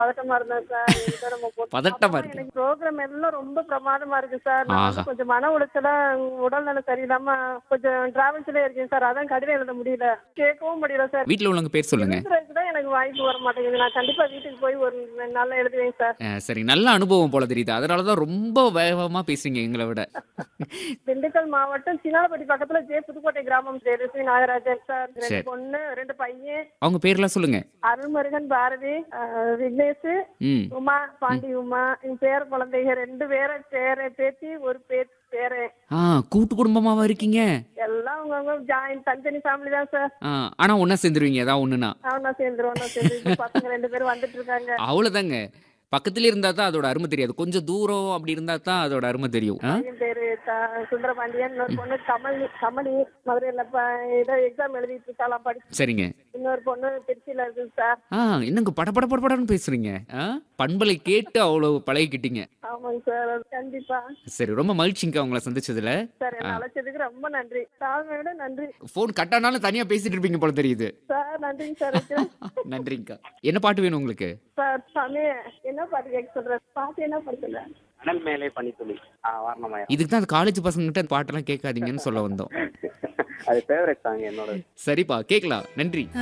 பதட்டமா இருந்தேன் சார் எங்க நம்ம போட்டு- பதட்டமா அப்புறமா இருக்கு. எனக்கு ப்ரோக்ராம் எல்லாம் ரொம்ப பிரமாதமா இருக்கு சார் நான் வந்து ஆஹா. கொஞ்சம் மன உளைச்சலா உடல்நலம் சரியில்லாம கொஞ்சம் டிராவல்ஸ்ல இருக்கேன் சார் அதான் கடிதம் எழுத முடியல கேட்கவும் முடியல சார் வீட்ல உள்ளவங்க பேர் சொல்லுங்க எழுதுறதுக்கு தான் எனக்கு வாய்ப்பு வர மாட்டேங்குது நான் கண்டிப்பா வீட்டுக்கு போய் ஒரு ரெண்டு நாள்ல எழுதுவேன் சார் அஹ், சரி நல்ல அனுபவம் போல தெரியுது அதனாலதான் ரொம்ப வேகமா பேசுறீங்க எங்களை விட திண்டுக்கல் மாவட்டம் சினாலப்பட்டி பக்கத்துல ஜே புதுக்கோட்டை கிராமம் ஜெயலட்சுமி நாகராஜன் சார் ரெண்டு சரி. பொண்ணு ரெண்டு பையன் அவங்க பேர்லாம் சொல்லுங்க அருள்முருகன் பாரதி அஹ், விக்னேஷ் ம் உமா பாண்டி உமா என் பேர குழந்தைங்க ரெண்டு பேரை பேர பேத்தி ஒரு பேத்தி பேரன் ஆ கூட்டு குடும்பமாவா இருக்கீங்க எல்லாம் அவங்கவுங்க ஜாயின் தனித்தனி ஃபேமிலி தான் சார் ஆ, ஆனா ஒன்னா சேர்ந்துருவீங்க ஏதாவது ஒண்ணுனா அவனா சேர்ந்துரும் ஒன்னா சேர்ந்து பசங்க ரெண்டு பேரும் வந்துட்டு இருக்காங்க அவ்வளவுதாங்க பக்கத்துல இருந்தா தான் அதோட அருமை தெரியாது கொஞ்சம் தூரம் அப்படி இருந்தா தான் அதோட அருமை தெரியும் ஆ? பையன் பேரு த- சுந்தரபாண்டியன் இன்னொரு பொண்ணு கமல் கமலி மதுரையில ப- ஏதோ எக்ஸாம் எழுதிட்டு இருக்காளாம் படிச்சு சரிங்க இன்னொரு பொண்ணு திருச்சியில இருக்கு சார் ஆ என்னங்க பட பட பட படன்னு பேசுறீங்க ஆ? பண்பலை கேட்டு அவ்வளவு பழகிக்கிட்டீங்க ஆமாங்க சார் கண்டிப்பா சரி ரொம்ப மகிழ்ச்சிங்க உங்களை சந்திச்சதுல சார் என்ன அழைச்சதுக்கு ரொம்ப நன்றி தாழ்மையோட நன்றி ஃபோன் கட்டானாலும் தனியா பேசிட்டு இருப்பீங்க போல தெரியுது சார் நன்றிங்க சார் வைக்கிறேன். நன்றிங்கக்கா என்ன பாட்டு வேணும் உங்களுக்கு சார் சாமி என்ன பாட்டு கேட்க சொல்ற பாட்டு என்ன பாட்டு சொல்ற அனல் மேலே பனித்துளி ஆ வாரணமாயிரம் இதுக்கு தான் காலேஜ் பசங்கிட்ட பாட்டெல்லாம் கேட்காதீங்கன்னு சொல்ல வந்தோம் அது ஃபேவரட் சாங் என்னோட சரிப்பா கேட்கலாம் நன்றி